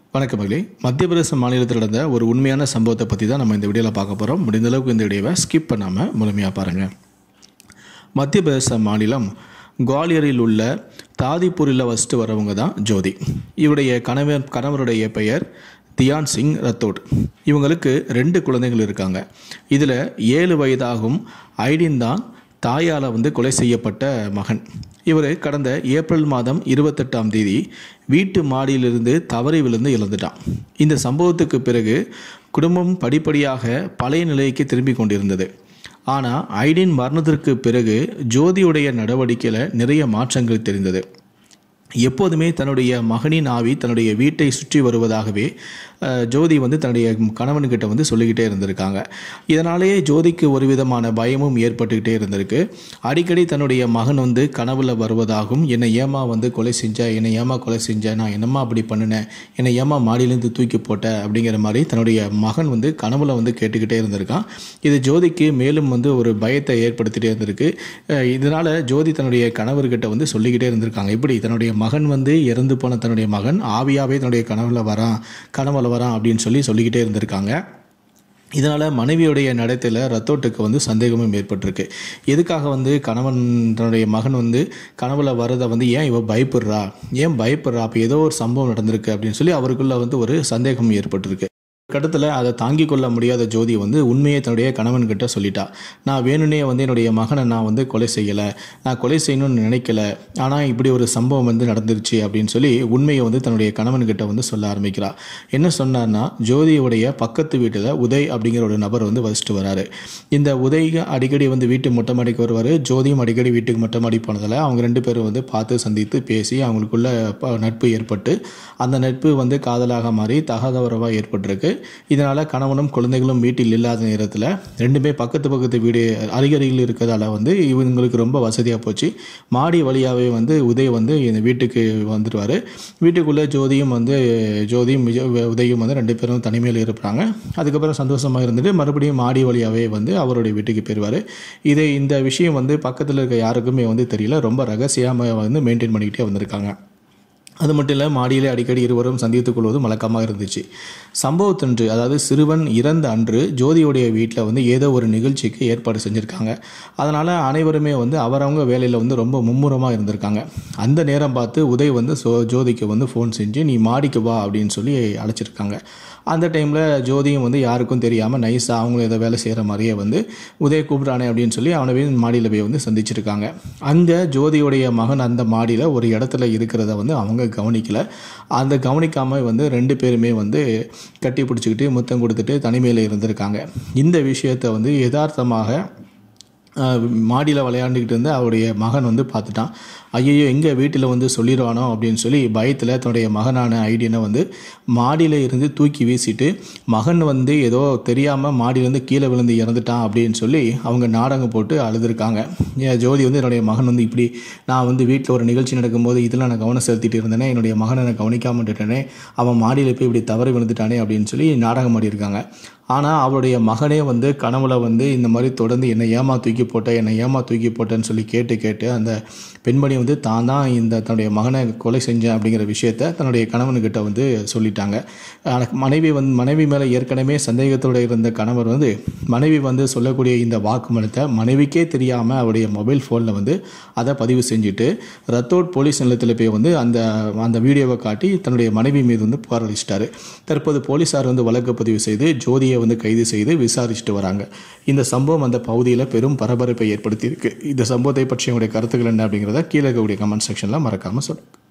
வணக்கம் மகளே மத்திய பிரதேச மாநிலத்தில் நடந்த ஒரு உண்மையான சம்பவத்தை பற்றி தான் நம்ம இந்த வீடியோவில் பார்க்க போகிறோம் முடிந்த அளவுக்கு இந்த வீடியோவை ஸ்கிப் பண்ணாமல் முழுமையாக பாருங்கள் மத்திய பிரதேச மாநிலம் குவாலியரில் உள்ள தாதிப்பூரில் வசித்து வரவங்க தான் ஜோதி இவருடைய கணவர் கணவருடைய பெயர் தியான் சிங் ரத்தோட் இவங்களுக்கு ரெண்டு குழந்தைகள் இருக்காங்க இதில் ஏழு வயதாகும் ஐடின் தான் தாயால் வந்து கொலை செய்யப்பட்ட மகன் இவர் கடந்த ஏப்ரல் மாதம் இருபத்தெட்டாம் தேதி வீட்டு மாடியிலிருந்து தவறி விழுந்து இறந்துட்டான் இந்த சம்பவத்துக்கு பிறகு குடும்பம் படிப்படியாக பழைய நிலைக்கு திரும்பி கொண்டிருந்தது ஆனால் ஐடின் மரணத்திற்கு பிறகு ஜோதியுடைய நடவடிக்கையில் நிறைய மாற்றங்கள் தெரிந்தது எப்போதுமே தன்னுடைய மகனின் ஆவி தன்னுடைய வீட்டை சுற்றி வருவதாகவே அஹ், ஜோதி வந்து தன்னுடைய கணவன்கிட்ட வந்து சொல்லிக்கிட்டே இருந்திருக்காங்க இதனாலேயே ஜோதிக்கு ஒரு விதமான பயமும் ஏற்பட்டுக்கிட்டே இருந்திருக்கு அடிக்கடி தன்னுடைய மகன் வந்து கனவுல வருவதாகவும் என்னை ஏமா வந்து கொலை செஞ்ச என்னை ஏமா கொலை செஞ்ச நான் என்னம்மா அப்படி பண்ணினேன் என்னை ஏமா மாடியிலேருந்து தூக்கி போட்ட அப்படிங்கிற மாதிரி தன்னுடைய மகன் வந்து கனவுல வந்து கேட்டுக்கிட்டே இருந்திருக்கான் இது ஜோதிக்கு மேலும் வந்து ஒரு பயத்தை ஏற்படுத்திட்டே இருந்திருக்கு அஹ், இதனால ஜோதி தன்னுடைய கணவர்கிட்ட வந்து சொல்லிக்கிட்டே இருந்திருக்காங்க இப்படி தன்னுடைய மகன் வந்து இறந்து போன தன்னுடைய மகன் ஆவியாவே தன்னுடைய கனவுல வரான் கனவுல வரான் அப்படின்னு சொல்லி சொல்லிக்கிட்டே இருந்திருக்காங்க இதனால் மனைவியுடைய நடத்தையில் ரத்தோட்டுக்கு வந்து சந்தேகமும் ஏற்பட்டிருக்கு எதுக்காக வந்து கணவன் தன்னுடைய மகன் வந்து கனவுல வரதை வந்து ஏன் இவ பயப்படுறா ஏன் பயப்படுறா அப்போ ஏதோ ஒரு சம்பவம் நடந்திருக்கு அப்படின்னு சொல்லி அவருக்குள்ள வந்து ஒரு சந்தேகம் ஏற்பட்டிருக்கு கட்டத்தில் அதை தாங்கிக் கொள்ள முடியாத ஜோதி வந்து உண்மையை தன்னுடைய கணவன்கிட்ட சொல்லிட்டா நான் வேணும்னே வந்து என்னுடைய மகனை நான் வந்து கொலை செய்யலை நான் கொலை செய்யணும்னு நினைக்கல ஆனால் இப்படி ஒரு சம்பவம் வந்து நடந்துருச்சு அப்படின்னு சொல்லி உண்மையை வந்து தன்னுடைய கணவன்கிட்ட வந்து சொல்ல ஆரம்பிக்கிறா என்ன சொன்னார்னா ஜோதியுடைய பக்கத்து வீட்டில் உதய் அப்படிங்கிற ஒரு நபர் வந்து வசிச்சுட்டு வராரு இந்த உதய் அடிக்கடி வந்து வீட்டு மொட்டை மாடிக்கு வருவார் ஜோதியும் அடிக்கடி வீட்டுக்கு மொட்டை மாடி போனதில் அவங்க ரெண்டு பேரும் வந்து பார்த்து சந்தித்து பேசி அவங்களுக்குள்ள ப- நட்பு ஏற்பட்டு அந்த நட்பு வந்து காதலாக மாறி தகாத உறவாக ஏற்பட்டிருக்கு இதனால் கணவனும் குழந்தைகளும் வீட்டில் இல்லாத நேரத்தில் ரெண்டுமே பக்கத்து பக்கத்து வீடு அருகருகில் இருக்கிறதால வந்து இவங்களுக்கு ரொம்ப வசதியாக போச்சு மாடி வழியாகவே வந்து உதய் வந்து இந்த வீட்டுக்கு வந்துடுவார் வீட்டுக்குள்ளே ஜோதியும் வந்து ஜோதியும் விஜய் உதயும் வந்து ரெண்டு பேரும் தனிமையில் இருப்பாங்க அதுக்கப்புறம் சந்தோஷமாக இருந்துட்டு மறுபடியும் மாடி வழியாகவே வந்து அவருடைய வீட்டுக்கு போயிடுவார் இதை இந்த விஷயம் வந்து பக்கத்தில் இருக்க யாருக்குமே வந்து தெரியல ரொம்ப ரகசியமாக வந்து மெயின்டைன் பண்ணிக்கிட்டே வந்திருக்காங்க அது மட்டும் இல்லை மாடியிலே அடிக்கடி இருவரும் சந்தித்துக் கொள்வது வழக்கமாக இருந்துச்சு சம்பவத்தன்று அதாவது சிறுவன் இறந்த அன்று ஜோதியுடைய வீட்டில் வந்து ஏதோ ஒரு நிகழ்ச்சிக்கு ஏற்பாடு செஞ்சுருக்காங்க அதனால் அனைவருமே வந்து அவரவங்க வேலையில் வந்து ரொம்ப மும்முரமாக இருந்திருக்காங்க அந்த நேரம் பார்த்து உதய் வந்து சோ ஜோதிக்கு வந்து ஃபோன் செஞ்சு நீ மாடிக்கு வா அப்படின்னு சொல்லி அழைச்சிருக்காங்க அந்த டைமில் ஜோதியும் வந்து யாருக்கும் தெரியாமல் நைஸாக அவங்களும் ஏதோ வேலை செய்கிற மாதிரியே வந்து உதய கூப்பிட்றானே அப்படின்னு சொல்லி அவனை போய் மாடியில் போய் வந்து சந்திச்சிருக்காங்க அங்கே ஜோதியுடைய மகன் அந்த மாடியில் ஒரு இடத்துல இருக்கிறத வந்து அவங்க கவனிக்கல அந்த கவனிக்காமல் வந்து ரெண்டு பேருமே வந்து கட்டி பிடிச்சிக்கிட்டு முத்தம் கொடுத்துட்டு தனிமையில் இருந்திருக்காங்க இந்த விஷயத்தை வந்து யதார்த்தமாக மாடியில் விளையாண்டுக்கிட்டு இருந்து அவருடைய மகன் வந்து பார்த்துட்டான் ஐயோ எங்கே வீட்டில் வந்து சொல்லிடுவானோ அப்படின்னு சொல்லி பயத்தில் தன்னுடைய மகனான ஐடியனை வந்து மாடியில் இருந்து தூக்கி வீசிட்டு மகன் வந்து ஏதோ தெரியாமல் மாடியிலேருந்து கீழே விழுந்து இறந்துட்டான் அப்படின்னு சொல்லி அவங்க நாடகம் போட்டு அழுதுருக்காங்க என் ஜோதி வந்து என்னுடைய மகன் வந்து இப்படி நான் வந்து வீட்டில் ஒரு நிகழ்ச்சி நடக்கும்போது இதில் நான் கவனம் செலுத்திட்டு இருந்தேனே என்னுடைய மகனை நான் கவனிக்காம விட்டுட்டேனே அவன் மாடியில் போய் இப்படி தவறி விழுந்துட்டானே அப்படின்னு சொல்லி நாடகம் ஆடியிருக்காங்க ஆனால் அவருடைய மகனே வந்து கனவுல வந்து இந்த மாதிரி தொடர்ந்து என்னை ஏமா தூக்கி போட்ட என்னை ஏமா தூக்கி போட்டேன்னு சொல்லி கேட்டு கேட்டு அந்த பெண்மணி வந்து தான் தான் இந்த தன்னுடைய மகனை கொலை செஞ்சேன் அப்படிங்கிற விஷயத்த தன்னுடைய கணவனுக்கிட்ட வந்து சொல்லிட்டாங்க ஆனா, மனைவி வந்து மனைவி மேலே ஏற்கனவே சந்தேகத்தோடு இருந்த கணவர் வந்து மனைவி வந்து சொல்லக்கூடிய இந்த வாக்குமூலத்தை மனைவிக்கே தெரியாமல் அவருடைய மொபைல் ஃபோனில் வந்து அதை பதிவு செஞ்சுட்டு ரத்தோட் போலீஸ் நிலையத்தில் போய் வந்து அந்த அந்த வீடியோவை காட்டி தன்னுடைய மனைவி மீது வந்து புகார் அளிச்சிட்டாரு தற்போது போலீஸார் வந்து வழக்கு பதிவு செய்து ஜோதியை வந்து கைது செய்து விசாரிச்சுட்டு வராங்க இந்த சம்பவம் அந்த பகுதியில் பெரும் பரபரப்பை ஏற்படுத்தியிருக்கு இந்த சம்பவத்தை பற்றி உங்களுடைய கருத்துக்கள் என்ன அப்படிங்கிறத கீழே இருக்கக்கூடிய கமெண்ட் செக்ஷனில் மறக்காமல் சொல்லுங்கள்